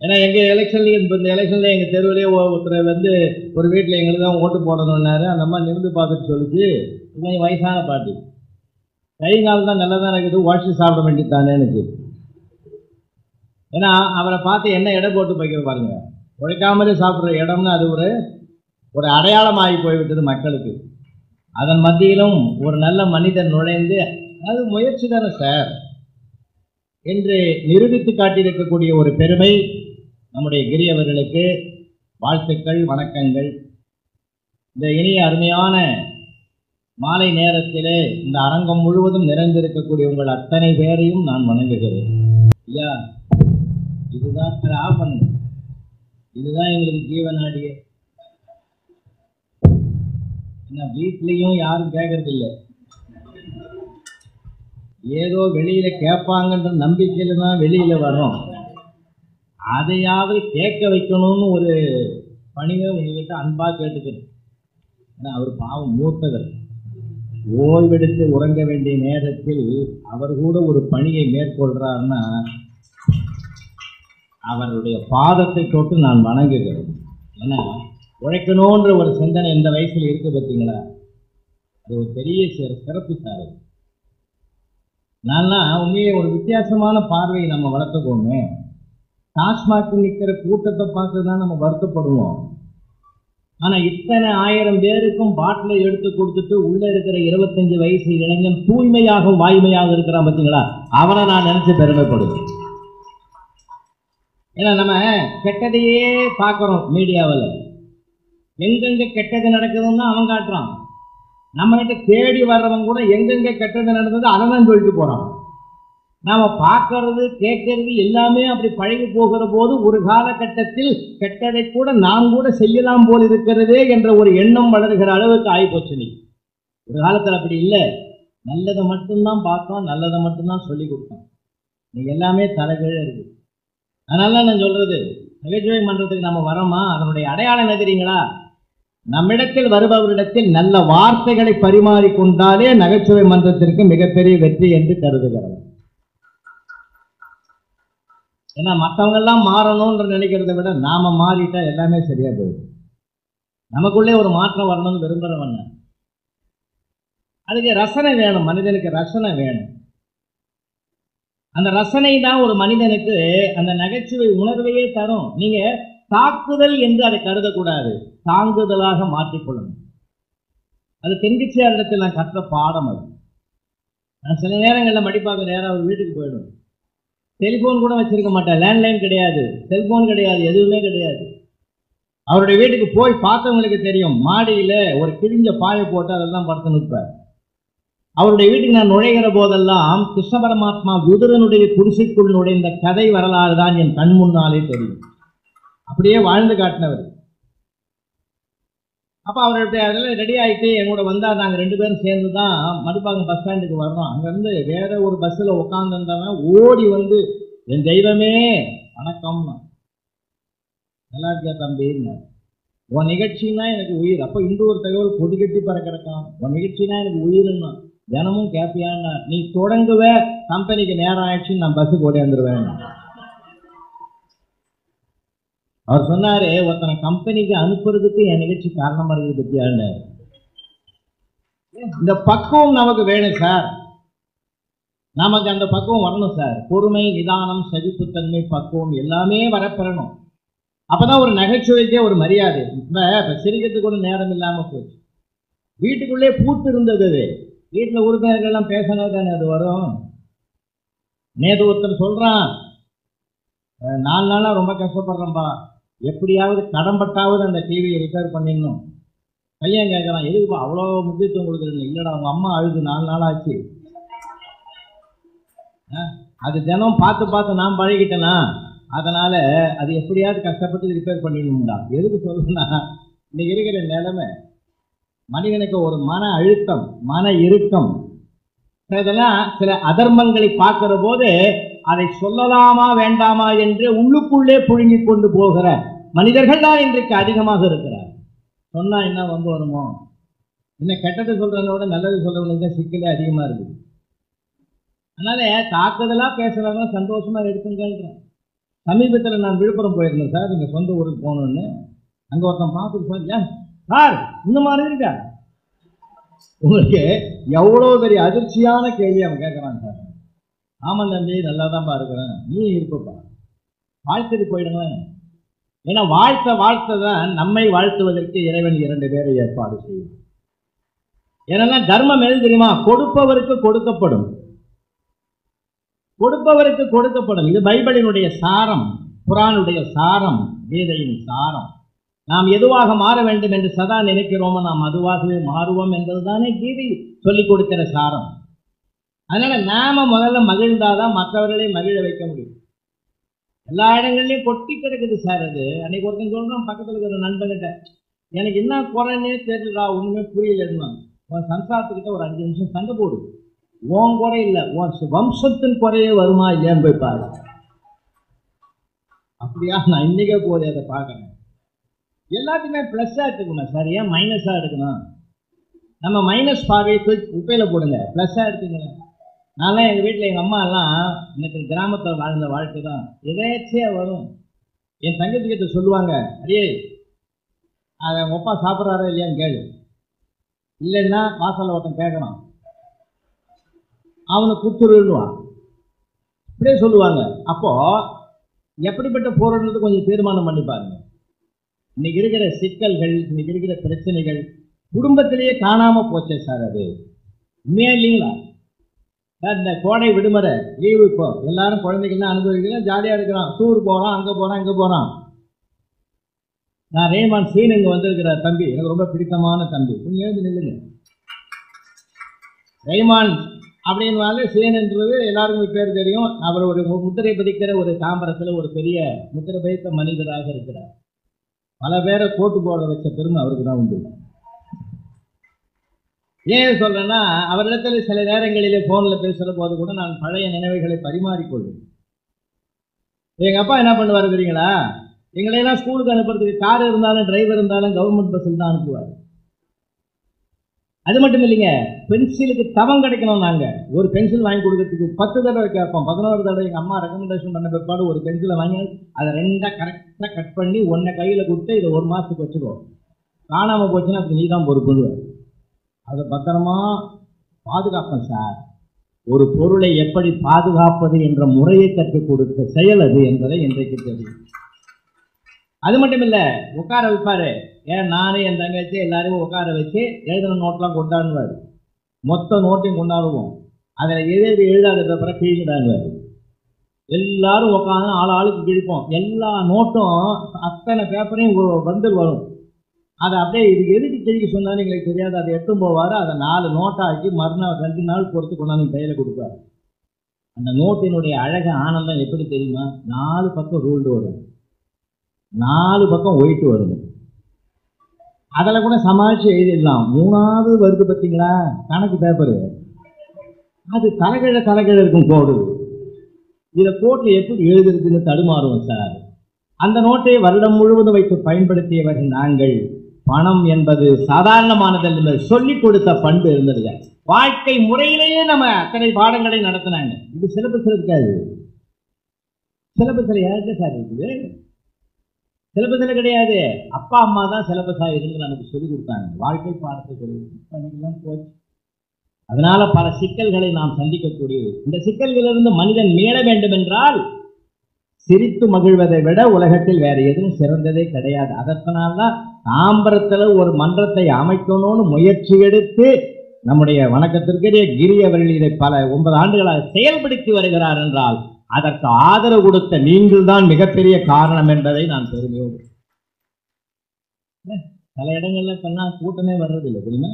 ஏன்னா எங்க எலெக்ஷன்லயும் இப்போ இந்த எலெக்ஷன்ல எங்க தெருவிலேயே ஒருத்தர் வந்து ஒரு வீட்டில் எங்களுக்கு தான் ஓட்டு போடணும்னாரு அந்த அம்மா நிமிந்து பார்த்துட்டு சொல்லிச்சு கொஞ்சம் வயசான பாட்டி கை கால் தான் நல்லா தான் இருக்குது உடச்சி சாப்பிட வேண்டியதானேன்னு ஏன்னா அவரை பார்த்து என்ன எடை போட்டு வைக்கிற பாருங்க உழைக்காமலே சாப்பிட்ற இடம்னு அது ஒரு ஒரு அடையாளமாகி போய்விட்டது மக்களுக்கு அதன் மத்தியிலும் ஒரு நல்ல மனிதன் நுழைந்து அது முயற்சி தானே சார் என்று நிரூபித்து காட்டியிருக்கக்கூடிய ஒரு பெருமை நம்முடைய கிரி அவர்களுக்கு வாழ்த்துக்கள் வணக்கங்கள் இந்த இனிய அருமையான மாலை நேரத்திலே இந்த அரங்கம் முழுவதும் நிறைந்திருக்கக்கூடிய உங்கள் அத்தனை பேரையும் நான் வணங்குகிறேன் ஐயா இதுதான் அதை ஆஃப் பண்ணுங்க இதுதான் எங்களுக்கு ஜீவநாடியே என்ன வீட்லேயும் யாரும் கேட்கறது இல்லை ஏதோ வெளியில கேட்பாங்கன்ற நம்பிக்கையில தான் வெளியில வரோம் அதையாவது கேட்க வைக்கணும்னு ஒரு பணிவை உங்ககிட்ட அன்பா கேட்டுக்கிறேன் ஏன்னா அவர் பாவம் மூத்தவர் ஓய்வெடுத்து உறங்க வேண்டிய நேரத்தில் அவர் கூட ஒரு பணியை மேற்கொள்றாருன்னா அவருடைய பாதத்தை தொட்டு நான் வணங்குகிறேன் ஏன்னா உழைக்கணுன்ற ஒரு சிந்தனை இந்த வயசுல இருக்கு பார்த்தீங்களா அது ஒரு பெரிய சிற- சிறப்பு சார் அது. நான்லாம் உண்மையே ஒரு வித்தியாசமான பார்வையை நம்ம வளர்த்துக்கோமே டாஸ்மாக் நிற்கிற கூட்டத்தை பார்த்து தான் நம்ம வருத்தப்படுவோம் ஆனா இத்தனை ஆயிரம் பேருக்கும் பாட்டிலை எடுத்து கொடுத்துட்டு உள்ள இருக்கிற இருபத்தஞ்சு வயசு இளைஞன் தூய்மையாகவும் வாய்மையாக இருக்கிறான் பார்த்தீங்களா அவனை நான் நினைச்சு பெருமைப்படுவேன் ஏன்னா நம்ம கெட்டதையே பார்க்குறோம் மீடியாவில் எங்கெங்க கெட்டது நடக்குதுன்னு அவன் காட்டுறான் நம்ம கிட்ட தேடி வர்றவன் கூட எங்கெங்க கெட்டது நடந்தது அதை தான் சொல்லிட்டு போறான் நாம பார்க்கறது கேட்கறது எல்லாமே அப்படி பழகி போகிற போது ஒரு காலகட்டத்தில் கெட்டதை கூட நாம் கூட செய்யலாம் போல் இருக்கிறதே என்ற ஒரு எண்ணம் வளர்கிற அளவுக்கு ஆகிப்போச்சு நீ ஒரு காலத்துல அப்படி இல்லை நல்லதை மட்டும்தான் பார்த்தோம் நல்லதை மட்டும்தான் சொல்லி கொடுத்தோம் நீ எல்லாமே தலைகீழ இருக்கு அதனால தான் நான் சொல்றது நகைச்சுவை மன்றத்துக்கு நம்ம வரோமா அதனுடைய அடையாளம் என்ன தெரியுங்களா நம்மிடத்தில் வருபவரிடத்தில் நல்ல வார்த்தைகளை பரிமாறிக்கொண்டாலே நகைச்சுவை மன்றத்திற்கு மிகப்பெரிய வெற்றி என்று கருதுகிறோம் ஏன்னா மற்றவங்க எல்லாம் மாறணும்ன்ற நினைக்கிறத விட நாம மாறிட்டா எல்லாமே சரியா போயிடும் நமக்குள்ளே ஒரு மாற்றம் வரணும்னு விரும்புறவன் நான். அதுக்கு ரசனை வேணும் மனிதனுக்கு ரசனை வேணும் அந்த ரசனை தான் ஒரு மனிதனுக்கு அந்த நகைச்சுவை உணர்வையே தரும் நீங்க தாக்குதல் என்று அதை கருதக்கூடாது தாங்குதலாக மாற்றிக்கொள்ளணும் அது தென்கிச்சியாரிடத்தில் நான் கற்ற பாடம் அது நான் சில நேரங்களில் மடிப்பாக்க நேரம் அவர் வீட்டுக்கு போயிடும் செல்போன் கூட வச்சிருக்க மாட்டேன் லேண்ட்லைன் கிடையாது செல்போன் கிடையாது எதுவுமே கிடையாது அவருடைய வீட்டுக்கு போய் பார்த்தவங்களுக்கு தெரியும் மாடியில ஒரு கிழிஞ்ச பாயை போட்டு அதெல்லாம் படுத்து நிற்பார் அவருடைய வீட்டுக்கு நான் நுழைகிற போதெல்லாம் கிருஷ்ண பரமாத்மா விதுரனுடைய குடிசைக்குள் நுழைந்த கதை வரலாறு தான் என் கண் முன்னாலே தெரியும் அப்படியே வாழ்ந்து காட்டினவர் அப்ப அவருடைய அதெல்லாம் ரெடி ஆயிட்டு என் கூட வந்தா நாங்க ரெண்டு பேரும் சேர்ந்து தான் மடுப்பாங்க பஸ் ஸ்டாண்டுக்கு வர்றோம் அங்கிருந்து வேற ஒரு பஸ்ல உட்காந்துருந்தவன் ஓடி வந்து என் தெய்வமே வணக்கம் நல்லா இருக்கியா தம்பின்னு உன் நிகழ்ச்சின்னா எனக்கு உயிர் அப்ப இந்த ஒரு தகவல் கொடி கட்டி பறக்கிறக்கான் உன் நிகழ்ச்சினா எனக்கு உயிர்னா தினமும் கேப்பியான்னா நீ தொடங்குவ கம்பெனிக்கு நேரம் ஆயிடுச்சுன்னு நான் பஸ்ஸுக்கு ஓடியாந்துருவேன் அவர் சொன்னாரு ஒருத்தனை கம்பெனிக்கு அனுப்புறதுக்கு என் நிகழ்ச்சி காரணமா இருக்குது பத்தியான்னு இந்த பக்குவம் நமக்கு வேணும் சார் நமக்கு அந்த பக்குவம் வரணும் சார் பொறுமை நிதானம் சகிப்புத்தன்மை பக்குவம் எல்லாமே வரப்பெறணும் அப்பதான் ஒரு நகைச்சுவைக்கே ஒரு மரியாதை இப்ப இப்ப சிரிக்கிறதுக்கு கூட நேரம் இல்லாம போச்சு வீட்டுக்குள்ளே பூட்டு இருந்தது அது வீட்டுல உறுப்பினர்கள் எல்லாம் பேசினா தானே அது வரும் நேற்று ஒருத்தர் சொல்றான் "அஹ், நாலு நாளா ரொம்ப கஷ்டப்படுறேன்பா எப்படியாவது கடன்பட்டாவது அந்த டிவியை ரிப்பேர் பண்ணிடணும் பையன் கேட்கறான் எதுக்குப்பா அவ்வளோ முக்கியத்துவம் கொடுக்குறீங்க இல்லடா அவங்க அம்மா அழுது நாலு நாள் ஆச்சு அஹ், அது தினம் பார்த்து பார்த்து நான் பழகிட்டேனா அதனால அது எப்படியாவது கஷ்டப்பட்டு ரிப்பேர் பண்ணிடணும்டா எதுக்கு சொல்லுன்னா இன்னைக்கு இருக்கிற நிலைமை மனிதனுக்கு ஒரு மன அழுத்தம் மன இறுக்கம் சில இதெல்லாம் சில அதர்மங்களை பார்க்கிற போது அதை சொல்லலாமா வேண்டாமா என்று உள்ளுக்குள்ளே புழுங்கிக் கொண்டு போகிற மனிதர்கள் தான் இன்றைக்கு அதிகமாக இருக்கிறார் சொன்னா என்ன வந்து வருமோ இன்னும் கெட்டது சொல்றதை விட நல்லது சொல்றவங்களுக்கு தான் சிக்கலே அதிகமா இருக்குது அதனால தாக்குதலா பேசுறவங்க சந்தோஷமா எடுத்துங்கன்றேன் சமீபத்தில் நான் விழுப்புரம் போயிருந்தேன் சார் எங்கள் சொந்த ஊருக்கு போகணுன்னு அங்கே ஒருத்தன் பார்த்துட்டு சார் ஏன் சார் இந்த மாதிரி இருக்கா உங்களுக்கு எவ்வளோ பெரிய அதிர்ச்சியான கேள்வி அவன் கேட்குறான் சார் ஆமாம் தம்பி நல்லா தான்ப்பா இருக்கிறேன் நீ இருப்பப்பா வாழ்த்துட்டு போயிடுங்களேன் ஏன்னா வாழ்த்த வாழ்த்த தான் நம்மை வாழ்த்துவதற்கு இறைவன் இரண்டு பேரை ஏற்பாடு செய்யும் ஏன்னா தர்மம் எது தெரியுமா கொடுப்பவருக்கு கொடுக்கப்படும் கொடுப்பவருக்கு கொடுக்கப்படும் இது பைபிளினுடைய சாரம் குரானுடைய சாரம் கீதையின் சாரம் நாம் எதுவாக மாற வேண்டும் என்று சதா நினைக்கிறோமோ நாம் அதுவாகவே மாறுவோம் என்பதுதானே கீதை சொல்லிக் கொடுக்கிற சாரம் அதனால நாம முதல்ல மகிழ்ந்தாதான் மற்றவர்களை மகிழ வைக்க முடியும் எல்லா இடங்கள்லயும் கொட்டி கிடக்குது சார் அது அன்னைக்கு ஒருத்தன் சொல்றான் பக்கத்துல இருக்கிற நண்பன்கிட்ட எனக்கு என்ன குறைன்னே தெரியலடா ஒண்ணுமே புரியலன்னா உன் சம்சாரத்துக்கிட்ட ஒரு அஞ்சு நிமிஷம் சண்டை போடு உன் குறை இல்லை உன் சு- வம்சத்தின் குறையே வருமா இல்லையான்னு போய் பாரு அப்படியா நான் இன்னைக்கே போதே அதை பார்க்கறேன் எல்லாத்தையுமே ப்ளஸ்ஸாக எடுத்துக்கணும் சார் ஏன் மைனஸாக எடுக்கணும் நம்ம மைனஸ் பார்வையை தூக்கி குப்பையில் போடுங்க ப்ளஸ்ஸாக எடுத்துக்கணும் நான்லாம் எங்கள் வீட்டில் எங்கள் அம்மா எல்லாம் எனக்கு கிராமத்தில் வாழ்ந்த வாழ்க்கை தான் எதேச்சியாக வரும் என் தங்கச்சி கிட்ட சொல்லுவாங்க அடியே அதை உங்கள் அப்பா சாப்பிட்றாரா இல்லையான்னு கேளு இல்லைன்னா வாசல்ல ஒருத்தன் கேட்கணும் அவனை குத்துருன்னுவான் இப்படியே சொல்லுவாங்க அப்போ எப்படிப்பட்ட போராடுறது கொஞ்சம் தீர்மானம் பண்ணி பாருங்க இன்னைக்கு இருக்கிற சிக்கல்கள் இன்னைக்கு இருக்கிற பிரச்சனைகள் குடும்பத்திலேயே காணாம போச்சே சார் அது உண்மையா இல்லைங்களா சார் இந்த கோடை விடுமுறை லீவு இப்போ எல்லாரும் குழந்தைகள்லாம் அனுபவிக்கலாம் ஜாலியா இருக்கிறான் டூர் போறான் அங்க போறான் இங்க போறான் நான் ரேமான் சீன் இங்க வந்திருக்கிற தம்பி எனக்கு ரொம்ப பிடித்தமான தம்பி கொஞ்சம் எழுந்து நில்லுங்க ரேமான் அப்படின்னாலே சீனன்றது எல்லாருக்கும் பேர் தெரியும் அவர் ஒரு மு- முத்திரை பதிக்கிற ஒரு தாம்பரத்துல ஒரு பெரிய முத்திரை பதித்த மனிதராக இருக்கிறார் பல பேரை கோட்டு போட வச்ச பெருமை அவருக்கு தான் உண்டு ஏன் சொல்றேன்னா அவரிடத்துல சில நேரங்களிலே போன்ல பேசுற போது கூட நான் பழைய நினைவுகளை பரிமாறிக்கொள்வேன் எங்க அப்பா என்ன பண்ணுவாரு தெரியுங்களா எங்களையெல்லாம் ஸ்கூலுக்கு அனுப்புறதுக்கு கார் இருந்தாலும் டிரைவர் இருந்தாலும் கவர்மெண்ட் பஸ்ஸில் தான் அனுப்புவார் அது மட்டும் இல்லைங்க பென்சிலுக்கு தவம் கிடைக்கணும் நாங்க ஒரு பென்சில் வாங்கி கொடுக்கறதுக்கு பத்து தடவை கேட்போம் பதினோரு தடவை எங்க அம்மா ரெக்கமெண்டேஷன் பண்ண பிற்பாடு ஒரு பென்சிலை வாங்கி அதை ரெண்டா கரெக்டாக கட் பண்ணி ஒன்றை கையில கொடுத்து இதை ஒரு மாசத்துக்கு வச்சுக்கோ காணாம போச்சுன்னா அதுக்கு நீ தான் பொறுப்புன்னு அதை பத்திரமா பாதுகாப்பேன் சார் ஒரு பொருளை எப்படி பாதுகாப்பது என்ற முறையை கற்றுக் கொடுத்த செயல் அது என்பதை இன்றைக்கு தெரியும் அது மட்டும் இல்ல உட்கார வைப்பாரு ஏன் நானே என் தங்கச்சி எல்லாரையும் உட்கார வச்சு எழுதின நோட்லாம் கொண்டாடுவார் மொத்த நோட்டையும் கொண்டாடுவோம் அதில் எது எது எழுதாத பேப்பரை கிழிக்கிட்டாங்குவார் எல்லாரும் உட்காந்து ஆள் ஆளுக்கு கிழிப்போம் எல்லா நோட்டும் அத்தனை பேப்பரையும் பண்டில் வரும் அதை அப்படியே இது எதுக்கு கிழிக்க சொன்னாலும் எங்களுக்கு தெரியாது அதை எடுத்தும் போவார் அதை நாலு நோட்டாக்கி மறுநாள் ரெண்டு நாள் பொறுத்து கொண்டாந்து கையில் கொடுப்பாரு அந்த நோட்டினுடைய அழகு ஆனந்தம் எப்படி தெரியுமா நாலு பக்கம் ரூல்டு வரும் நாலு பக்கம் ஒயிட்டு வருது அதில் கூட சமாளிச்சு எழுதிடலாம் மூணாவது வருது பார்த்தீங்களா கணக்கு பேப்பரு அது தலைகீழ தலைகீழ இருக்கும் கோடு இதை கோட்டில் எப்படி எழுதுறதுன்னு தடுமாறுவோம் சார் அந்த நோட்டை வருடம் முழுவதும் வைத்து பயன்படுத்தியவர்கள் நாங்கள் பணம் என்பது சாதாரணமானதல்ல என்பது சொல்லிக் கொடுத்த பண்பு இருந்ததுங்க வாழ்க்கை முறையிலேயே நம்ம அத்தனை பாடங்களை நடத்தினாங்க இது சிலபஸ் இருக்காது சிலபஸ்ல யாருக்கு சார் இருக்குது சிலபஸ்ல கிடையாது அப்பா அம்மா தான் சிலபஸா இருந்து நமக்கு சொல்லிக் கொடுத்தாங்க வாழ்க்கை பாடத்தை சொல்லி பண்ணிக்கலாம் போச்சு அதனால பல சிக்கல்களை நாம் சந்திக்கக்கூடியது இந்த சிக்கல்களிலிருந்து மனிதன் மீள வேண்டும் என்றால் சிரித்து மகிழ்வதை விட உலகத்தில் வேற எதுவும் சிறந்ததே கிடையாது அதற்கனால்தான் தாம்பரத்துல ஒரு மன்றத்தை அமைக்கணும்னு முயற்சி எடுத்து நம்முடைய வணக்கத்திற்குரிய கிரி அவர்கள் இதை பல ஒன்பது ஆண்டுகளாக செயல்படுத்தி வருகிறார் என்றால் அதற்கு ஆதரவு கொடுத்த நீங்கள் தான் மிகப்பெரிய காரணம் என்பதை நான் பெருமையோடு பல இடங்கள்ல இப்பெல்லாம் கூட்டமே வர்றதில்லை தெரியுமா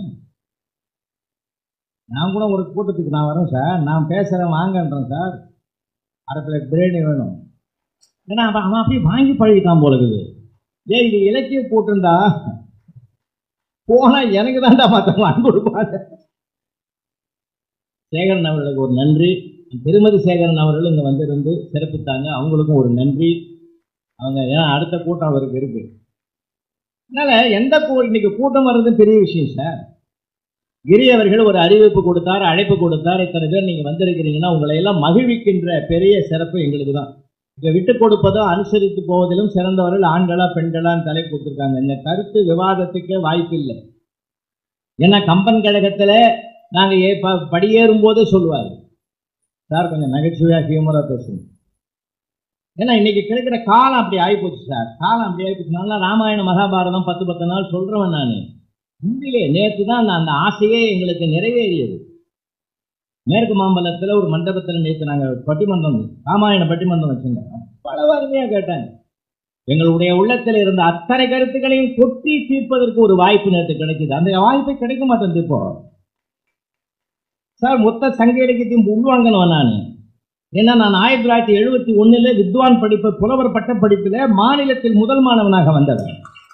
நான் கூட ஒரு கூட்டத்துக்கு நான் வரேன் சார் நான் பேசுறேன் வாங்கன்றேன் சார் அரை பிளேட் பிரியாணி வேணும் ஏன்னா அவன் அவன் அப்படியே வாங்கி பழகிட்டான் போல இருக்குது ஏய் இது இலக்கிய கூட்டம்டா போனா எனக்கு தான்டா மற்றவங்க வாங்கி கொடுப்பாங்க சேகரன் அவர்களுக்கு ஒரு நன்றி திருமதி சேகரன் அவர்கள் இங்கே வந்திருந்து சிறப்பித்தாங்க அவங்களுக்கும் ஒரு நன்றி அவங்க ஏன்னா அடுத்த கூட்டம் அவருக்கு இருக்கு அதனால எந்த கூ இன்னைக்கு கூட்டம் வர்றது பெரிய விஷயம் சார் கிரி அவர்கள் ஒரு அறிவிப்பு கொடுத்தார் அழைப்பு கொடுத்தார் இத்தனை பேர் நீங்க வந்திருக்கிறீங்கன்னா உங்களை எல்லாம் மகிழ்விக்கின்ற பெரிய சிறப்பு எங்களுக்கு தான் இங்க விட்டு கொடுப்பதோ அனுசரித்து போவதிலும் சிறந்தவர்கள் ஆண்களா பெண்களான்னு தலை கொடுத்துருக்காங்க இந்த கருத்து விவாதத்துக்கே வாய்ப்பு இல்லை ஏன்னா கம்பன் கழகத்துல நாங்க ஏ ப- படியேறும் போதே சொல்லுவாரு சார் கொஞ்சம் நகைச்சுவையா ஹியூமரா பேசுங்க ஏன்னா இன்னைக்கு கிடைக்கிற காலம் அப்படி ஆயிப்போச்சு சார் காலம் அப்படி ஆயிப்போச்சு நல்லா ராமாயணம் மகாபாரதம் பத்து பத்து நாள் சொல்றவன் நான் உண்மையிலே நேற்று தான் அந்த- அந்த ஆசையே எங்களுக்கு நிறைவேறியது மேற்கு மாம்பலத்துல ஒரு மண்டபத்துல நேற்று நாங்க பட்டிமன்றம் ராமாயண பட்டிமன்றம் வச்சுங்க பல அருமையா கேட்டாங்க எங்களுடைய உள்ளத்தில் இருந்த அத்தனை கருத்துக்களையும் கொட்டி தீர்ப்பதற்கு ஒரு வாய்ப்பு நேற்று கிடைக்குது அந்த வாய்ப்பு கிடைக்க மாட்டேன் இப்போ சார் மொத்த சங்க இலக்கியத்தையும் உள்வாங்கணும் நான் ஏன்னா நான் ஆயிரத்தி தொள்ளாயிரத்தி எழுபத்தி ஒண்ணுல வித்வான் படிப்பு புலவர் பட்ட படிப்புல மாநிலத்தில் முதல் மாணவனாக வந்தவன்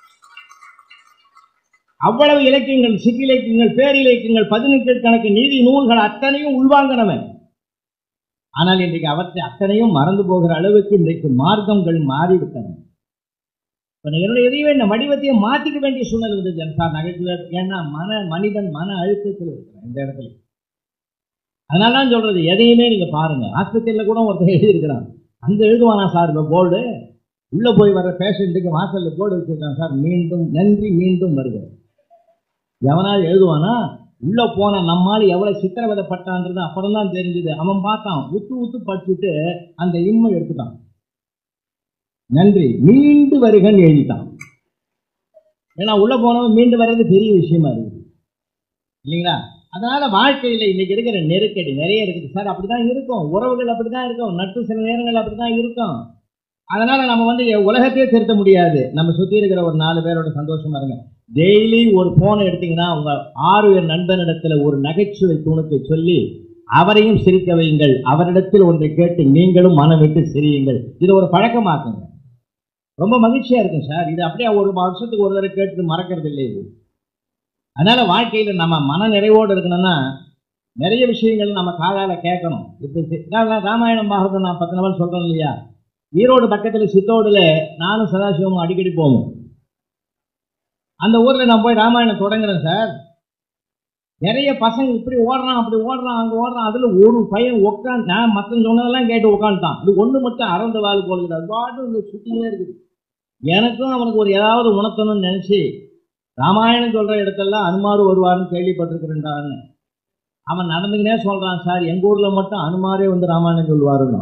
அவ்வளவு இலக்கியங்கள் சிற்றிலக்கியங்கள் பேரிலக்கியங்கள் பதினெட்டு கணக்கு நீதி நூல்கள் அத்தனையும் உள்வாங்கினவன் ஆனால் இன்றைக்கு அவற்றை அத்தனையும் மறந்து போகிற அளவுக்கு இன்றைக்கு மார்க்கங்கள் மாறிவிட்டன இப்ப நான் என்னுடைய எதையுமே இந்த வடிவத்தையே மாத்திக்க வேண்டிய சூழல் வந்து ஜனதா நகைச்சுவை ஏன்னா மன மனிதன் மன அழுத்தத்தில் இருக்கிறான் இந்த இடத்துல அதனால தான் சொல்றது எதையுமே நீங்க பாருங்க ஆஸ்பத்திரியில கூட ஒருத்தர் எழுதியிருக்கிறான் அங்க எழுதுவானா சார் போர்டு உள்ள போய் வர பேஷண்ட்டுக்கு வாசல்ல போர்டு வச்சிருக்கான் சார் மீண்டும் நன்றி மீண்டும் வருக எவனாவது எழுதுவானா உள்ள போன நம்மால் எவ்வளவு சித்திரவதைப்பட்டான்றது அப்புறம் தான் தெரிஞ்சது அவன் பார்த்தான் உத்து உத்து படிச்சுட்டு அந்த இம்மை எடுத்துட்டான் நன்றி மீண்டு வருகன்னு எழுதிட்டான் ஏன்னா உள்ள போனவன் மீண்டு வர்றது பெரிய விஷயமா இருக்குது இல்லைங்களா அதனால வாழ்க்கையில இன்னைக்கு இருக்கிற நெருக்கடி நிறைய இருக்குது சார் அப்படிதான் இருக்கும் உறவுகள் அப்படிதான் இருக்கும் நட்பு சில நேரங்கள் அப்படிதான் இருக்கும் அதனால நம்ம வந்து உலகத்தையே திருத்த முடியாது நம்ம சுத்தி இருக்கிற ஒரு நாலு பேரோட சந்தோஷமா இருங்க டெய்லி ஒரு போனை எடுத்தீங்கன்னா உங்க ஆறு பேர் நண்பனிடத்துல ஒரு நகைச்சுவை துணுக்கை சொல்லி அவரையும் சிரிக்க வையுங்கள் அவரிடத்தில் ஒன்றை கேட்டு நீங்களும் மனம் விட்டு சிரியுங்கள் இது ஒரு பழக்கமாக்குங்க ரொம்ப மகிழ்ச்சியா இருக்கும் சார் இது அப்படியே ஒரு வருஷத்துக்கு ஒரு தடவை கேட்டு மறக்கிறது இல்லை இது அதனால வாழ்க்கையில நம்ம மன நிறைவோடு இருக்கணும்னா நிறைய விஷயங்கள் நம்ம காதால கேட்கணும் இப்போ சி- நான் ராமாயணம் பாகவதம் நான் பத்து நாள் சொல்றேன் இல்லையா ஈரோடு பக்கத்துல சித்தோடுல நானும் சதாசிவமும் அடிக்கடி போவோம் அந்த ஊர்ல நான் போய் ராமாயணம் தொடங்குறேன் சார் நிறைய பசங்க இப்படி ஓடுறான் அப்படி ஓடுறான் அங்க ஓடுறான் அதுல ஒரு பையன் உட்காந்து நான் மத்தவங்க சொன்னதெல்லாம் கேட்டு உட்காந்துட்டான் அது ஒண்ணு மட்டும் அறந்து வாழ் போலுது அது பாட்டு இங்க சுத்தினே இருக்குது எனக்கும் அவனுக்கு ஒரு ஏதாவது உணர்த்தணும்னு நினைச்சு ராமாயணம் சொல்ற இடத்தெல்லாம் அனுமாரு வருவாருன்னு கேள்விப்பட்டிருக்கிறேன்டான்னு அவன் நடந்துக்கினே சொல்றான் சார் எங்க ஊர்ல மட்டும் அனுமாரே வந்து ராமாயணம் சொல்லுவாருன்னு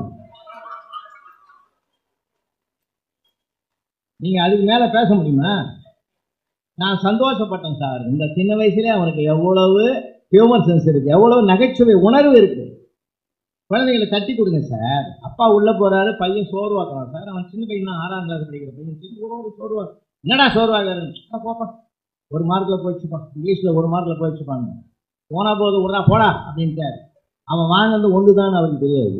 நீங்க அதுக்கு மேல பேச முடியுமா நான் சந்தோஷப்பட்டேன் சார் இந்த சின்ன வயசுலயே அவனுக்கு எவ்வளவு ஹியூமர் சென்ஸ் இருக்கு எவ்வளவு நகைச்சுவை உணர்வு இருக்கு குழந்தைகளை தட்டி கொடுங்க சார் அப்பா உள்ள போறாரு பையன் சோர்வாக்குறான் சார் அவன் சின்ன பையன் தான் ஆறாம் கிளாஸ் படிக்கிற பையன் சின்ன கூட ஒரு சோர்வா என்னடா சோர்வாகிறாரு போப்பா ஒரு மார்க்ல போயிடுச்சுப்பா இங்கிலீஷ்ல ஒரு மார்க்ல போயிடுச்சுப்பாங்க போனா போது விடா போடா அப்படின்ட்டாரு அவன் வாங்கினது ஒன்று அவருக்கு தெரியாது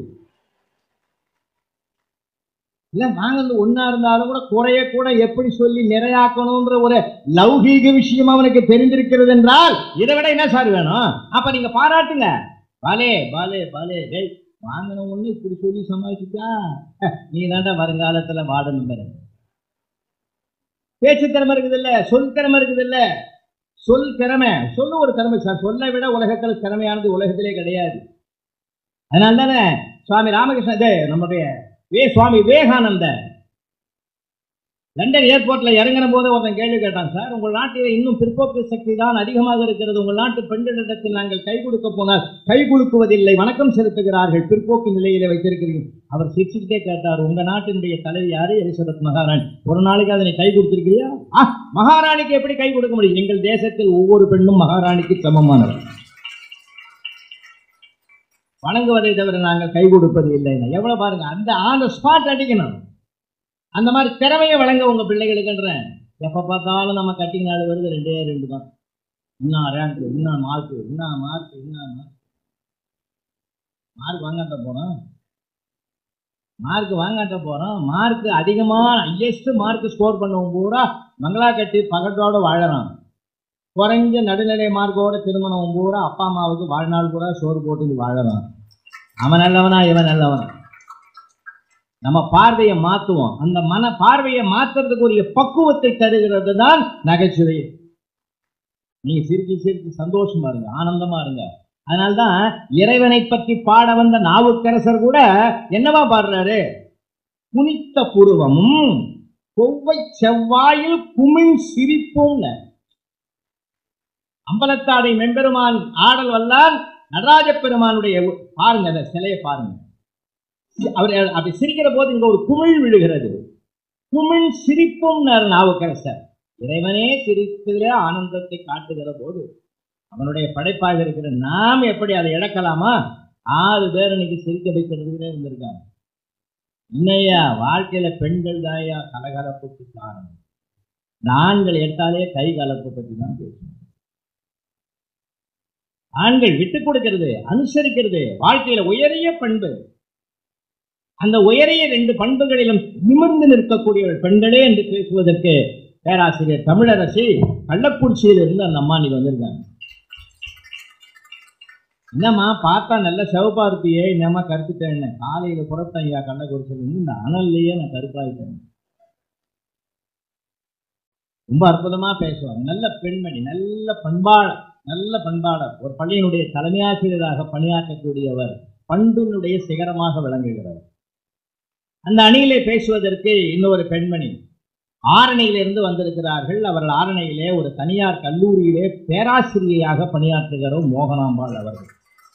இல்ல வாங்கினது ஒண்ணா இருந்தாலும் கூட குறைய கூட எப்படி சொல்லி நிறையாக்கணும்ன்ற ஒரு லௌகீக விஷயம் அவனுக்கு தெரிந்திருக்கிறது என்றால் இதை விட என்ன சார் வேணும் அப்ப நீங்க பாராட்டுங்க பாலே பாலே பாலே டேய் வாங்கின ஒண்ணு இப்படி சொல்லி சமாளிச்சுட்டா நீ தாண்டா வருங்காலத்துல வாடணும் பாரு பேச்சு திறமை இருக்குது இல்ல சொல் திறமை இருக்குது இல்ல சொல் திறமை சொல்லு ஒரு திறமை சார் சொல்லை விட உலகத்துல திறமையானது உலகத்திலே கிடையாது அதனால தானே சுவாமி ராமகிருஷ்ண இது நம்முடைய வே சுவாமி விவேகானந்த லண்டன் ஏர்போர்ட்ல இறங்கின போது ஒருத்தன் கேள்வி கேட்டான் சார் உங்கள் நாட்டில் இன்னும் பிற்போக்கு சக்தி தான் அதிகமாக இருக்கிறது உங்கள் நாட்டு பெண்களிடத்தில் நாங்கள் கை கொடுக்க போனால் கை குலுக்குவதில்லை வணக்கம் செலுத்துகிறார்கள் பிற்போக்கு நிலையில வைத்திருக்கிறீர்கள் அவர் சிரிச்சுக்கிட்டே கேட்டார் உங்க நாட்டினுடைய தலைவி யாரு எலிசபெத் மகாராணி ஒரு நாளைக்கு அதனை கை கொடுத்திருக்கிறியா ஆ மகாராணிக்கு எப்படி கை கொடுக்க முடியும் எங்கள் தேசத்தில் ஒவ்வொரு பெண்ணும் மகாராணிக்கு சமமானவர் வணங்குவதை தவிர நாங்கள் கை கொடுப்பது இல்லைன்னா எவ்வளவு பாருங்க அந்த ஆன் ஸ்பாட் அடிக்கணும் அந்த மாதிரி திறமையை வழங்க உங்க பிள்ளைகளுக்குன்றேன் எப்ப பார்த்தாலும் நம்ம கட்டிங் நாள் வருது ரெண்டே ரெண்டு தான் இன்னும் ரேங்க் இன்னும் மார்க் இன்னும் மார்க் இன்னும் மார்க் மார்க் வாங்காட்ட போறோம் மார்க் வாங்காட்ட போறோம் மார்க் அதிகமா ஹையஸ்ட் மார்க் ஸ்கோர் பண்ணவங்க பூரா மங்களா கட்டி பகட்டோட வாழறான் குறைஞ்ச நடுநிலை மார்க்கோட திருமணம் பூரா அப்பா அம்மாவுக்கு வாழ்நாள் பூரா சோறு போட்டு வாழறான் அவன் நல்லவனா இவன் நல்லவனா நம்ம பார்வையை மாத்துவோம் அந்த மன பார்வையை மாத்துறதுக்குரிய பக்குவத்தை தருகிறது தான் நகைச்சுவை நீங்க சிரிச்சு சிரிச்சு சந்தோஷமா இருங்க ஆனந்தமா இருங்க அதனால்தான் இறைவனை பற்றி பாட வந்த நாவுக்கரசர் கூட என்னவா பாடுறாரு புனித்த புருவமும் கொவ்வை செவ்வாயில் குமிழ் சிரிப்பும் அம்பலத்தாடை மெம்பெருமான் ஆடல் வல்லால் நடராஜ பெருமானுடைய பாருங்க அந்த சிலையை பாருங்க அவர் அப்படி சிரிக்கிற போது இங்க ஒரு குமிழ் விழுகிறது குமிழ் சிரிப்பும் நாவுக்கரசர் இறைவனே சிரிக்கிற ஆனந்தத்தை காட்டுகிற போது அவனுடைய படைப்பாக இருக்கிற நாம் எப்படி அதை இழக்கலாமா ஆறு பேர் இன்னைக்கு சிரிக்க வைக்கிறதுக்குனே இருந்திருக்காங்க இன்னையா வாழ்க்கையில பெண்கள் தாயா கலகலப்புக்கு காரணம் இந்த ஆண்கள் எடுத்தாலே கை கலப்பு பற்றி தான் பேசணும் ஆண்கள் விட்டு கொடுக்கிறது அனுசரிக்கிறது வாழ்க்கையில உயரிய பண்பு அந்த உயரிய ரெண்டு பண்புகளிலும் நிமிர்ந்து நிற்கக்கூடியவள் பெண்களே என்று பேசுவதற்கு பேராசிரியர் தமிழரசி கள்ளக்குறிச்சியில் இருந்து அந்த அம்மா நீங்க வந்திருக்காங்க என்னம்மா பார்த்தா நல்ல சிவப்பா இருப்பியே என்னம்மா கருத்துட்டேன் காலையில புறப்பட்டேன் ஐயா கள்ளக்குறிச்சியில இருந்து இந்த அனல்லையே நான் கருப்பாயிட்டேன் ரொம்ப அற்புதமா பேசுவாங்க நல்ல பெண்மணி நல்ல பண்பாளர் நல்ல பண்பாளர் ஒரு பள்ளியினுடைய தலைமையாசிரியராக பணியாற்றக்கூடியவர் பண்பினுடைய சிகரமாக விளங்குகிறவர் அந்த அணியிலே பேசுவதற்கு இன்னொரு பெண்மணி ஆரணியிலிருந்து வந்திருக்கிறார்கள் அவர்கள் ஆரணியிலே ஒரு தனியார் கல்லூரியிலே பேராசிரியையாக பணியாற்றுகிற மோகனாம்பாள் அவர்கள்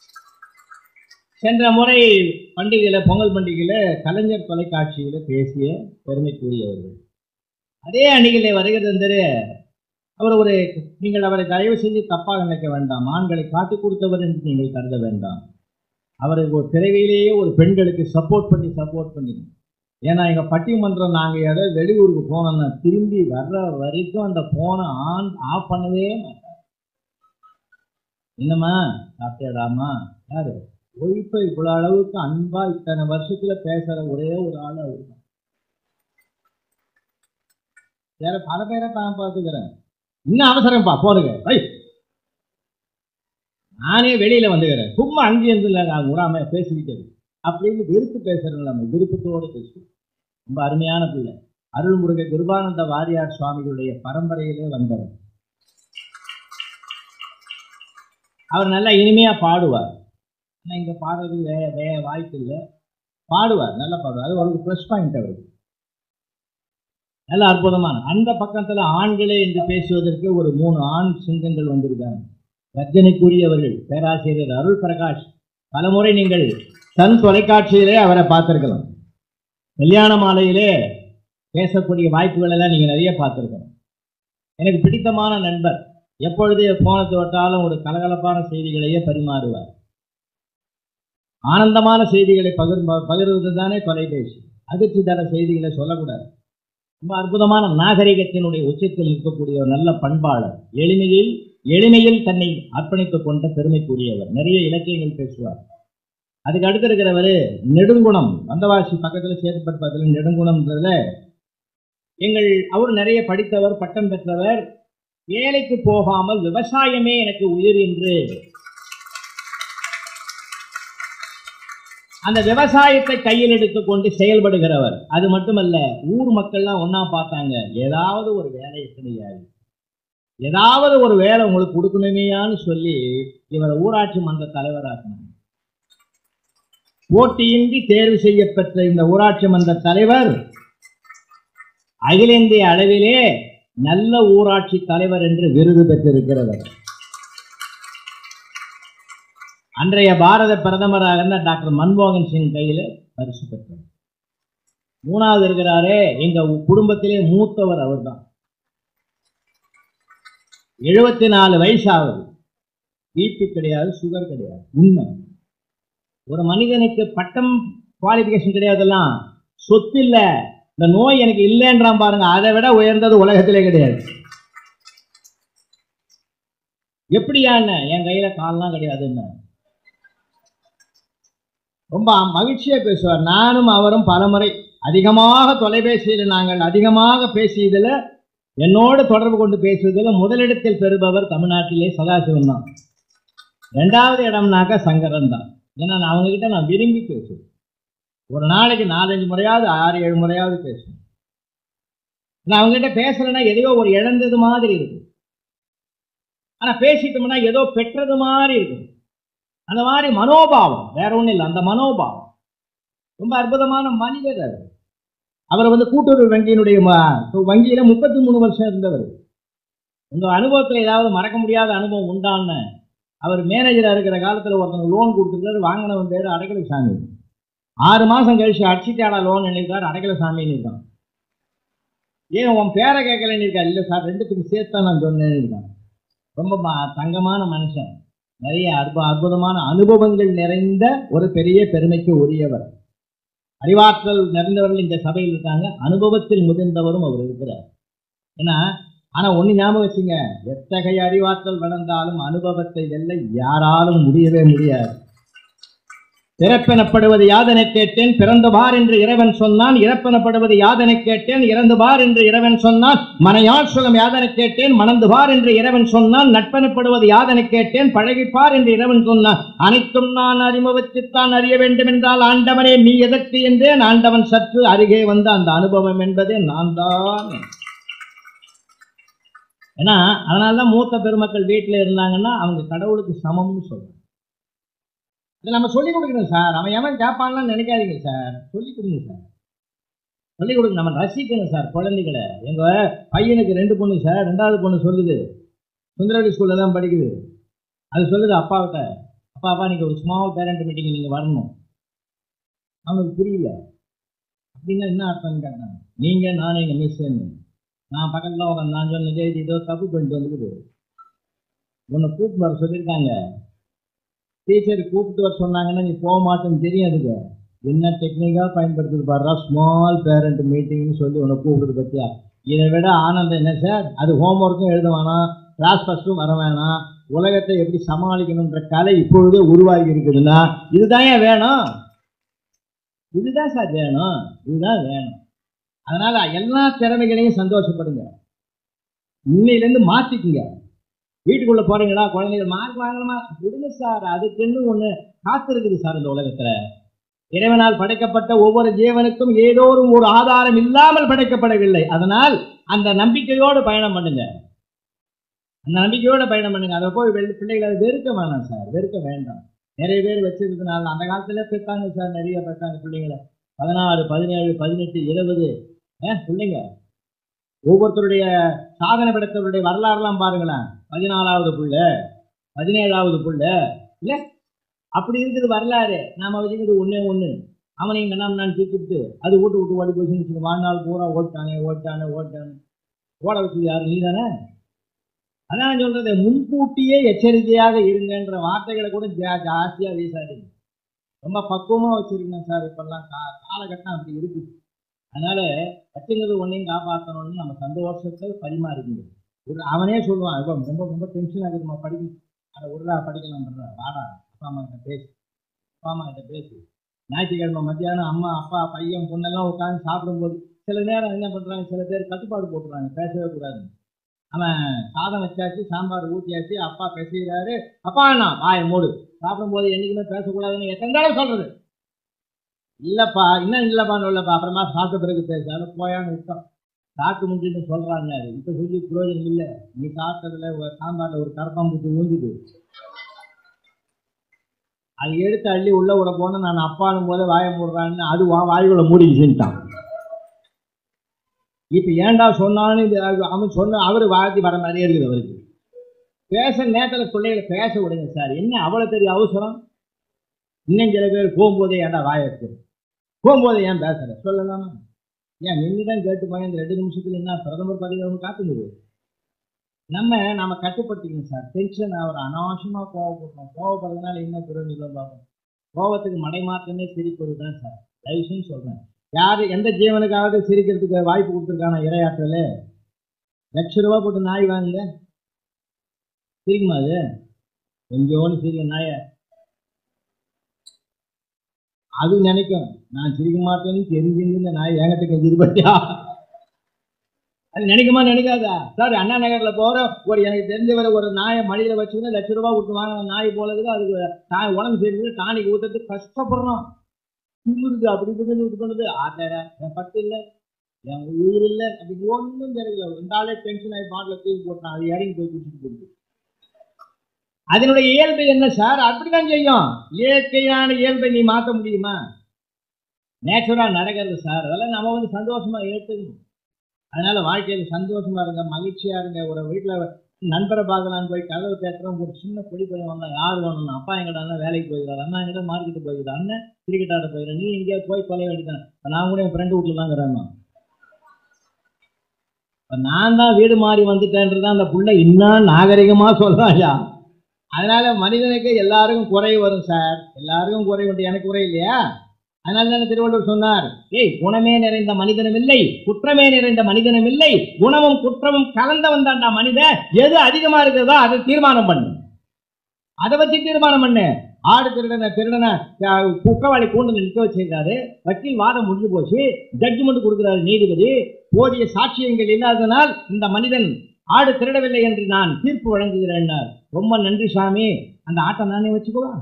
சென்ற முறை பண்டிகையில பொங்கல் பண்டிகையில கலைஞர் தொலைக்காட்சியில பேசிய பெருமைக்குரியவர்கள் அதே அணியிலே வருகிறது அவர் ஒரு நீங்கள் அவரை தயவு செஞ்சு தப்பாக நினைக்க வேண்டாம் ஆண்களை காட்டி கொடுத்தவர் என்று நீங்கள் கருத வேண்டாம் அவருக்கு ஒரு பிறவியிலேயே ஒரு பெண்களுக்கு சப்போர்ட் பண்ணி சப்போர்ட் பண்ணி ஏன்னா எங்க பட்டிமன்றம் நாங்க ஏதாவது வெளியூருக்கு போனோம்னா திரும்பி வர்ற வரைக்கும் அந்த போனை ஆன் ஆஃப் பண்ணவே மாட்டார் என்னம்மா சாப்பிட்டேடாமா யாரு ஒய்ஃபை இவ்வளவு அளவுக்கு அன்பா இத்தனை வருஷத்துல பேசுற ஒரே ஒரு ஆள் அவர் தான் வேற பல பேரை தான் பார்த்துக்கிறேன் இன்னும் அவசரம்ப்பா போடுங்க ஐ நானே வெளியில வந்துக்கிறேன் சும்மா அங்கேருந்து இல்லை நான் விடாம பேசிக்கிட்டு அப்படின்னு விருப்பு பேசுறோம் நம்ம விருப்பத்தோடு பேசுவோம் ரொம்ப அருமையான பிள்ளை அருள்முருக கிருபானந்த வாரியார் சுவாமிகளுடைய பரம்பரையிலே வந்தவர் அவர் நல்லா இனிமையா பாடுவார் ஆனா இங்க பாடுறது வே வே வாய்ப்பு இல்லை பாடுவார் நல்லா பாடுவார் அது அவருக்கு ப்ளஸ் பாயிண்ட் அவருக்கு நல்ல அற்புதமான அந்த பக்கத்துல ஆண்களே என்று பேசுவதற்கு ஒரு மூணு ஆண் சிங்கங்கள் வந்திருக்காங்க ரஜனைக்குரியவர்கள் பேராசிரியர் அருள் பிரகாஷ் பலமுறை நீங்கள் தன் தொலைக்காட்சியிலே அவரை பார்த்திருக்கலாம் கல்யாண மாலையிலே பேசக்கூடிய வாய்ப்புகள் எல்லாம் நீங்க நிறைய பார்த்திருக்கணும் எனக்கு பிடித்தமான நண்பர் எப்பொழுது போனத்தை விட்டாலும் ஒரு கலகலப்பான செய்திகளையே பரிமாறுவார் ஆனந்தமான செய்திகளை பகிர் பகிர்வது தானே தொலைபேசி அதிர்ச்சி தர செய்திகளை சொல்லக்கூடாது ரொம்ப அற்புதமான நாகரிகத்தினுடைய உச்சத்தில் இருக்கக்கூடிய ஒரு நல்ல பண்பாளர் எளிமையில் எளிமையில் தன்னை அர்ப்பணித்துக் கொண்ட பெருமைக்குரியவர் நிறைய இலக்கியங்கள் பேசுவார் அதுக்கு அடுத்து இருக்கிறவர் நெடுங்குணம் வந்தவாசி பக்கத்துல சேர்க்கப்பட்டதில் நெடுங்குணம்ன்றதுல எங்கள் அவர் நிறைய படித்தவர் பட்டம் பெற்றவர் வேலைக்கு போகாமல் விவசாயமே எனக்கு உயிர் என்று அந்த விவசாயத்தை கையில் எடுத்துக்கொண்டு செயல்படுகிறவர் அது மட்டுமல்ல ஊர் மக்கள்லாம் ஒன்னா பார்த்தாங்க ஏதாவது ஒரு வேலை கிடையாது ஏதாவது ஒரு வேலை உங்களுக்கு கொடுக்கணுமேயான்னு சொல்லி இவரை ஊராட்சி மன்ற தலைவராக்கினாங்க போட்டியின்றி தேர்வு செய்யப்பட்ட இந்த ஊராட்சி மன்ற தலைவர் அகில இந்திய அளவிலே நல்ல ஊராட்சி தலைவர் என்று விருது பெற்றிருக்கிறவர் அன்றைய பாரத பிரதமராக இருந்த டாக்டர் மன்மோகன் சிங் கையில பரிசு பெற்றார் மூணாவது இருக்கிறாரே எங்க குடும்பத்திலே மூத்தவர் அவர்தான் எழுபத்தி நாலு வயசு ஆகுது பிபி கிடையாது சுகர் கிடையாது உண்மை ஒரு மனிதனுக்கு பட்டம் குவாலிபிகேஷன் கிடையாதெல்லாம் சொத்து இல்ல இந்த நோய் எனக்கு இல்லைன்றான் பாருங்க அதை விட உயர்ந்தது உலகத்திலே கிடையாது எப்படியான்னு என் கையில கால்லாம் கிடையாதுன்னு ரொம்ப மகிழ்ச்சியா பேசுவார் நானும் அவரும் பலமுறை அதிகமாக தொலைபேசியில் நாங்கள் அதிகமாக பேசியதுல என்னோடு தொடர்பு கொண்டு பேசுவதில் முதலிடத்தில் பெறுபவர் தமிழ்நாட்டிலே சதாசிவன் தான் ரெண்டாவது இடம்னாக்கா சங்கரன் தான் ஏன்னா நான் அவங்க கிட்ட நான் விரும்பி பேசுவேன் ஒரு நாளைக்கு நாலஞ்சு முறையாவது ஆறு ஏழு முறையாவது பேசுவேன் நான் அவங்க கிட்ட பேசுறேன்னா எதையோ ஒரு இழந்தது மாதிரி இருக்கும் ஆனா பேசிட்டோம்னா ஏதோ பெற்றது மாதிரி இருக்கும் அந்த மாதிரி மனோபாவம் வேற ஒண்ணும் இல்லை அந்த மனோபாவம் ரொம்ப அற்புதமான மனிதர் அது அவர் வந்து கூட்டுறவு வங்கியினுடைய ம- வங்கியில முப்பத்தி மூணு வருஷம் இருந்தவர் உங்க அனுபவத்துல ஏதாவது மறக்க முடியாத அனுபவம் உண்டான்னு அவர் மேனேஜரா இருக்கிற காலத்துல ஒருத்தங்க லோன் கொடுத்துருக்காரு வாங்கினவன் பேரு அடக்கல சாமி ஆறு மாசம் கழிச்சு அடிச்சிட்டாடா லோன் எழுதிருக்காரு அடக்கல சாமின்னு இருக்கான் ஏன் உன் பேரை கேட்கலன்னு இருக்கா இல்ல சார் ரெண்டுத்துக்கும் சேர்த்து தான் நான் சொன்னேன்னு இருக்கான் ரொம்ப ம- தங்கமான மனுஷன் நிறைய அற்ப அற்புதமான அனுபவங்கள் நிறைந்த ஒரு பெரிய பெருமைக்கு உரியவர் அறிவாற்றல் நிறைந்தவர்கள் இந்த சபையில் இருக்காங்க அனுபவத்தில் முதிர்ந்தவரும் அவர் இருக்கிறார் ஏன்னா ஆனா ஒண்ணு ஞாபகம் வச்சுங்க எத்தகைய அறிவாற்றல் வளர்ந்தாலும் அனுபவத்தை வெல்ல யாராலும் முடியவே முடியாது பிறப்பெனப்படுவது யாதனை கேட்டேன் பிறந்து பார் என்று இறைவன் சொன்னான் இறப்பெனப்படுவது யாதனை கேட்டேன் இறந்து பார் என்று இறைவன் சொன்னான் மனையாள் சுகம் யாதனை கேட்டேன் மணந்து பார் என்று இறைவன் சொன்னான் நட்பெனப்படுவது யாதனை கேட்டேன் பழகிப்பார் என்று இறைவன் சொன்னான் அனைத்தும் நான் அறிமுகத்தித்தான் அறிய வேண்டும் என்றால் ஆண்டவனே நீ எதற்கு என்றேன் ஆண்டவன் சற்று அருகே வந்த அந்த அனுபவம் என்பதே நான் தான் ஏன்னா அதனாலதான் மூத்த பெருமக்கள் வீட்டுல இருந்தாங்கன்னா அவங்க கடவுளுக்கு சமம்னு சொல்றாங்க இதை நம்ம சொல்லிக் கொடுக்கணும் சார் அவன் எவன் கேட்பான்லாம் நினைக்காதீங்க சார் சொல்லிக் கொடுங்க சார் சொல்லிக் கொடுங்க நம்ம ரசிக்கணும் சார் குழந்தைகளை எங்க பையனுக்கு ரெண்டு பொண்ணு சார் ரெண்டாவது பொண்ணு சொல்லுது சுந்தரவடி ஸ்கூல்ல தான் படிக்குது அது சொல்லுது அப்பாவிட்ட அப்பா அப்பா நீங்க ஒரு ஸ்மால் பேரண்ட் மீட்டிங் நீங்க வரணும் அவனுக்கு புரியல அப்படின்னா என்ன அர்த்தம்னு கேட்டாங்க நீங்க நானும் எங்க மிஸ்ன்னு நான் பக்கத்துல உட்காந்து நான் சொன்னதே இது ஏதோ தப்பு பண்ணிட்டு வந்துக்குது உன்னை கூப்பிட்டு வர சொல்லியிருக்காங்க டீச்சர் கூப்பிட்டு வர சொன்னாங்கன்னா நீ போக மாட்டேன்னு தெரியும் அதுக்கு என்ன டெக்னிக்கா பயன்படுத்துது பாடுறா ஸ்மால் பேரண்ட் மீட்டிங்னு சொல்லி உன்னை கூப்பிடுது பத்தியா இதை விட ஆனந்தம் என்ன சார் அது ஹோம்ஒர்க்கும் எழுத வேணாம் கிளாஸ் ஃபர்ஸ்ட்டும் வர வேணாம் உலகத்தை எப்படி சமாளிக்கணுன்ற கலை இப்பொழுதே உருவாகி இருக்குதுன்னா இதுதான் ஏன் வேணும் இதுதான் சார் வேணும் இதுதான் வேணும் அதனால எல்லா திறமைகளையும் சந்தோஷப்படுங்க இன்னையிலேருந்து மாத்திக்குங்க வீட்டுக்குள்ள போறீங்களா குழந்தைகள் மார்க் வாங்கணுமா விடுங்க சார் அதுக்குன்னு ஒண்ணு காத்திருக்குது சார் இந்த உலகத்துல இறைவனால் படைக்கப்பட்ட ஒவ்வொரு ஜீவனுக்கும் ஏதோ ஒரு ஒரு ஆதாரம் இல்லாமல் படைக்கப்படவில்லை அதனால் அந்த நம்பிக்கையோடு பயணம் பண்ணுங்க அந்த நம்பிக்கையோட பயணம் பண்ணுங்க அதை போய் வெள்ளி- பிள்ளைகளை வெறுக்க வேணாம் சார் வெறுக்க வேண்டாம் நிறைய பேர் வச்சிருக்கிறதுனால அந்த காலத்துல பெற்றாங்க சார் நிறைய பெற்றாங்க பிள்ளைங்களை பதினாறு பதினேழு பதினெட்டு இருபது ஏன் பிள்ளைங்க ஒவ்வொருத்தருடைய சாதனை படைத்தவருடைய வரலாறுலாம் பாருங்களேன் பதினாலாவது புள்ள பதினேழாவது புள்ள இல்ல அப்படி இருக்குது வரலாறு நாம வச்சுக்கிறது ஒண்ணே ஒண்ணு அவனையும் கண்ணாம நான் தீர்த்துட்டு அது வீட்டு விட்டு ஓடி போச்சுன்னு வச்சுக்கோ, வாழ்நாள் பூரா ஓட்டானே ஓட்டானே ஓட்டானே ஓட வச்சது யாரு நீ தானே அதான் நான் சொல்றது முன்கூட்டியே எச்சரிக்கையாக இருங்கன்ற வார்த்தைகளை கூட ஜா- ஜாஸ்தியா வீசாதீங்க ரொம்ப பக்குவமா வச்சிருக்கேன் சார் இப்பெல்லாம் கா- காலகட்டம் அப்படி இருக்கு அதனால வச்சுங்கிறது ஒன்றையும் காப்பாற்றணும்னு நம்ம சந்தோஷத்தை பரிமாறிக்கணும் ஒரு அவனே சொல்லுவான் இப்போ ரொம்ப ரொம்ப டென்ஷன் ஆகுதுமா படிக்க அதை விடுறா படிக்கலாம் பண்றா வாடா அப்பா அம்மா கிட்ட பேசு அப்பா அம்மா கிட்ட பேசு ஞாயிற்றுக்கிழமை மத்தியானம் அம்மா அப்பா பையன் பொண்ணெல்லாம் உட்காந்து சாப்பிடும்போது சில நேரம் என்ன பண்றாங்க சில பேர் கட்டுப்பாடு போட்டுறாங்க பேசவே கூடாது அவன் சாதம் வச்சாச்சு சாம்பார் ஊற்றியாச்சு அப்பா பேசுகிறாரு அப்பா என்ன வாயை மூடு சாப்பிடும்போது என்னைக்குமே பேசக்கூடாதுன்னு எத்தனை தடவை சொல்றது இல்லப்பா இன்னும் இல்லப்பான்னு இல்லப்பா அப்புறமா சாப்பிட்ட பிறகு பேசாது போயான்னு விட்டோம் சாப்பிட்டு முடிஞ்சுன்னு சொல்றாங்க இப்ப சொல்லி பிரயோஜனம் இல்லை நீ சாப்பிட்டதுல ஒரு சாம்பார்ல ஒரு கரப்பாம்பூச்சி ஊந்துது அது எடுத்து அள்ளி உள்ள விட போனா நான் அப்பானும் போது வாயை மூடுறான்னு அது வா வாய்க்குள்ள மூடிச்சுட்டான் இப்ப ஏன்டா சொன்னான்னு இது அது அவன் சொன்ன அவரு வாழ்த்தி வர மாதிரியே இருக்குது அவருக்கு பேச நேரத்துல பிள்ளைகளை பேச விடுங்க சார் என்ன அவ்வளவு பெரிய அவசரம் இன்னும் சில பேர் போகும்போதே ஏன்டா வாயை இருக்கு போகும்போது ஏன் பேசுற சொல்லலாமா ஏன் நின்றுதான் கேட்டு போய் இந்த ரெண்டு நிமிஷத்துல என்ன பிரதமர் பதவி அவங்க காத்துங்குது நம்ம நாம கட்டுப்படுத்திக்கணும் சார் டென்ஷன் ஆகிற அனாவசியமா கோவப்படுறோம் கோவப்படுறதுனால என்ன பிரயோஜனம் பார்க்கணும் கோவத்துக்கு மடைமாற்றமே சிரிப்பது தான் சார் தயவுசெய்து சொல்றேன் யாரு எந்த ஜீவனுக்காவது சிரிக்கிறதுக்கு வாய்ப்பு கொடுத்துருக்கான இரையாற்றல லட்ச ரூபா போட்டு நாய் வாங்குங்க சிரிக்குமா அது கொஞ்சோன்னு சிரிக்க நாய அது நினைக்கும் நான் சிரிக்க மாட்டேன்னு தெரிஞ்சிருந்து இந்த நாய் என்கிட்ட கெஞ்சிரு பட்டியா அது நினைக்குமா நினைக்காதா சார் அண்ணா நகர்ல போற ஒரு எனக்கு தெரிஞ்சவரை ஒரு நாயை மடியில வச்சுக்கிட்டு லட்ச ரூபாய் கொடுத்து வாங்கின நாய் போல இருக்குது அதுக்கு நாய் உடம்பு சரியில்லை டானிக் ஊத்துறதுக்கு கஷ்டப்படுறோம் திமிருது அப்படி இப்படின்னு இது பண்ணுது ஆட்டற என் பட்டு இல்லை என் உயிர் இல்லை அப்படி ஒன்றும் தெரியல ரெண்டாலே டென்ஷன் ஆகி பாட்டில் தூக்கி போட்டான் அது இறங்கி போய் குடிச்சிட்டு போகுது அதனுடைய இயல்பு என்ன சார் அப்படிதான் செய்யும் இயற்கையான இயல்பை நீ மாற்ற முடியுமா நேச்சுரலா நடக்கிறது சார் அதெல்லாம் நம்ம வந்து சந்தோஷமா ஏற்றுக்கணும் அதனால வாழ்க்கையில சந்தோஷமா இருங்க மகிழ்ச்சியா இருங்க ஒரு வீட்டுல நண்பரை பார்க்கலான்னு போய் கதவு தேட்டுறோம் ஒரு சின்ன பொடி பையன் வந்தா யார் வேணும் அப்பா எங்கடா அண்ணா வேலைக்கு போயிருக்காரு அண்ணா எங்கிட்ட மார்க்கெட்டு போயிருக்காரு அண்ணன் கிரிக்கெட் ஆட போயிருக்கேன் நீ எங்கேயாவது போய் கொலை வேண்டியதான் இப்ப நான் கூட என் ஃப்ரெண்டு வீட்டுல தான் இருக்கிறேன் இப்ப நான் தான் வீடு மாறி வந்துட்டேன்றது அந்த புள்ள இன்னும் நாகரிகமா சொல்றாயா அதனால மனிதனுக்கு எல்லாருக்கும் குறை வரும் சார் எல்லாருக்கும் குறை உண்டு எனக்கு குறை இல்லையா அதனால தானே திருவள்ளுவர் சொன்னார் ஏய் குணமே நிறைந்த மனிதனும் இல்லை குற்றமே நிறைந்த மனிதனும் இல்லை குணமும் குற்றமும் கலந்தவன் தான்டா மனிதன் எது அதிகமா இருக்கிறதோ அதை தீர்மானம் பண்ணு அதை வச்சு தீர்மானம் பண்ணு ஆடு திருடனை திருடனை அஹ், குற்றவாளி கூண்டு நிற்க வச்சிருக்காரு வக்கீல் வாதம் முடிஞ்சு போச்சு ஜட்ஜ்மெண்ட் கொடுக்கிறாரு நீதிபதி போதிய சாட்சியங்கள் இல்லாததனால் இந்த மனிதன் ஆடு திருடவில்லை என்று நான் தீர்ப்பு வழங்குகிறேன் ரொம்ப நன்றி சாமி அந்த ஆட்டை நானே வச்சுக்குவா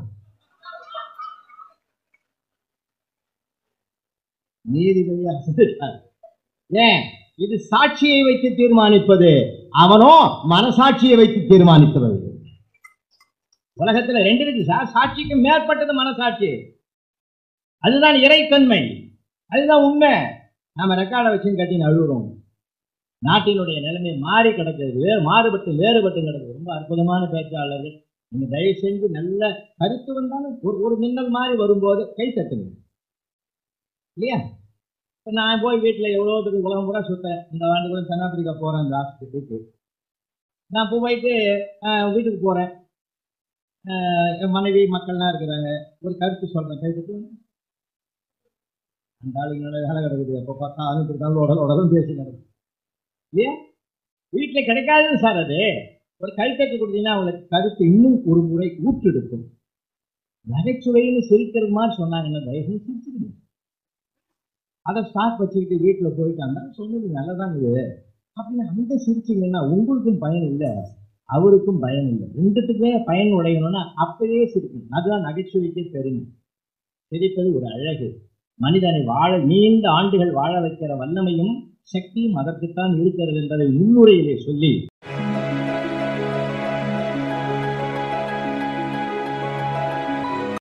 நீதிபதி அசந்துட்டார் ஏன் இது சாட்சியை வைத்து தீர்மானிப்பது அவனோ மனசாட்சியை வைத்து தீர்மானிப்பது உலகத்துல ரெண்டு இருக்கு சார் சாட்சிக்கு மேற்பட்டது மனசாட்சி அதுதான் இறைத்தன்மை அதுதான் உண்மை நாம ரெக்கார்டை வச்சு கட்டி அழுகுறோம் நாட்டினுடைய நிலைமை மாறி கிடக்கிறது வேறு மாறுபட்டு வேறுபட்டு கிடக்குது ரொம்ப அற்புதமான பேச்சாளர்கள் நீங்க தயவு செஞ்சு நல்ல கருத்து வந்தாலும் ஒரு ஒரு மின்னல் மாதிரி வரும்போது கை தட்டுங்க இல்லையா இப்போ நான் போய் வீட்டில் எவ்வளோ தூரம் உலகம் கூட சுத்தேன் இந்த ஆண்டு கூட தென்னாப்பிரிக்கா போகிறேன் இந்த ஹாஸ்பிட்டலுக்கு நான் இப்போ போயிட்டு ஆஹ், வீட்டுக்கு போகிறேன் என் மனைவி மக்கள்லாம் இருக்கிறாங்க ஒரு கருத்து சொல்கிறேன் கை தட்டு அந்த ஆளுங்களோட வேலை கிடக்குது எப்போ பார்த்தா அனுப்பி தான் உடல் உடலும் பேசி கிடக்குது இல்லையா வீட்டில் கிடைக்காதுன்னு சார் அது ஒரு கைத்தட்டு கொடுத்தீங்கன்னா அவங்களுக்கு கருத்து இன்னும் ஒரு முறை ஊற்றெடுக்கும் நகைச்சுவைன்னு சிரிக்கிறது மாதிரி சொன்னாங்கன்னா தயவு செஞ்சு சிரிச்சிருங்க அதை ஸ்டாக் வச்சுக்கிட்டு வீட்டில் போயிட்டாங்க சொன்னது நல்லதான் இது அப்படின்னு அந்த சிரிச்சிங்கன்னா உங்களுக்கும் பயன் இல்லை அவருக்கும் பயன் இல்லை ரெண்டுத்துக்குமே பயன் உடையணும்னா அப்பவே சிரிக்கணும் அதுதான் நகைச்சுவைக்கே பெருமை சிரிப்பது ஒரு அழகு மனிதனை வாழ நீண்ட ஆண்டுகள் வாழ வைக்கிற வல்லமையும் சக்தியும் அதற்குத்தான் இருக்கிறது என்பதை முன்னுரையிலே சொல்லி